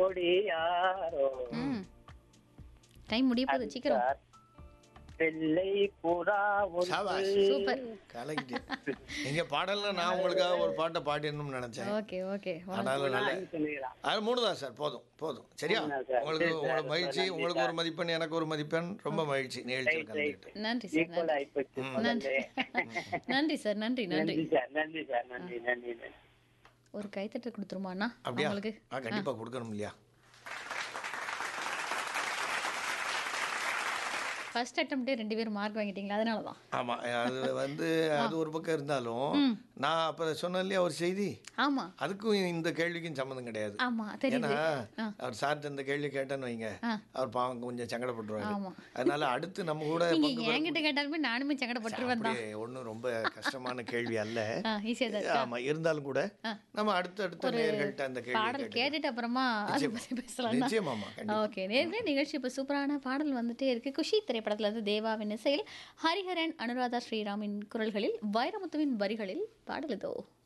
கொடியாரோ ம் டைம் முடிய போகுது சீக்கிரம் சார், வெள்ளை புறா சாபாஷ். ஒன்று சூப்பர் கலக்கிட்டு நீங்க பாடல்ல நான் உங்களுக்காக ஒரு பாட்டை பாடிடணும்னு நினைச்சேன் ஓகே ஓகே ஆனாலும் நல்ல சொல்லுகிறான் அது மூணு தான் சார் போதும் போதும் சரியா மூணு தான் சார். உங்களுக்கு சரி சார், உங்களுக்கு மகிழ்ச்சி நன்றி உங்களுக்கு சார். ஒரு மதிப்பெண் எனக்கு ஒரு மதிப்பெண் ரொம்ப மகிழ்ச்சி நிகழ்ச்சியில் ரைட் கலந்துக்கிட்டு நன்றி சார் ஈக்குவல் நன்றி ஆயிப்போச்சு நன்றி நன்றி சார் நன்றி நன்றி நன்றி சார் நன்றி சார் நன்றி நன்றி நன்றி ஒரு கைத்தட்டல் கொடுத்துருமாண்ணா அப்படியா உங்களுக்கு ஆ கண்டிப்பா கொடுக்கணும் இல்லையா ஃபர்ஸ்ட் அட்டம்ப்டே ரெண்டு பேரும் மார்க் வாங்கிட்டீங்களா அதனால தான் ஆமா அது வந்து அது ஒரு பக்கம் இருந்தாலும் நான் அப்ப சொன்னேன் இல்லையா ஒரு செய்தி ஆமா அதுக்கும் இந்த கேள்விக்கும் சம்மந்தம் கிடையாது ஆமா ஏன்னா தெரியுது அவர் சார்ட்ட இந்த கேள்வி கேட்டேன்னு வைங்க அவர் பாவம் கொஞ்சம் சங்கடப்பட்டுருவாரு ஆமா. அதனால அடுத்து நம்ம கூட நீங்க பங்கு பெற- என்கிட்ட கேட்டாலுமே நானுமே சங்கடப்பட்டுருவேன் தான் அப்படியே ஒன்றும் ரொம்ப கஷ்டமான கேள்வி அல்ல ஆ ஈஸியாக தான் இருக்கா? ஆமா இருந்தாலும் கூட நம்ம அடுத்த அடுத்த நேர்கள்ட்ட அந்த கேள்வி பாடல் கேட்டு கேட்டுட்டு அப்புறமா அதை பத்தி பேசலாம் நிச்சயமாமா கண்டிப்பா ஓகே நேர்ல நிகழ்ச்சி இப்போ சூப்பரான பாடல் வந்துட்டே இருக்கு குஷி திரைப்படத்துல இருந்து தேவாவின் இசையில் ஹரிஹரன் அனுராதா ஸ்ரீராமின் குரல்களில் வைரமுத்துவின் வரிகளில் பாடல் இதோ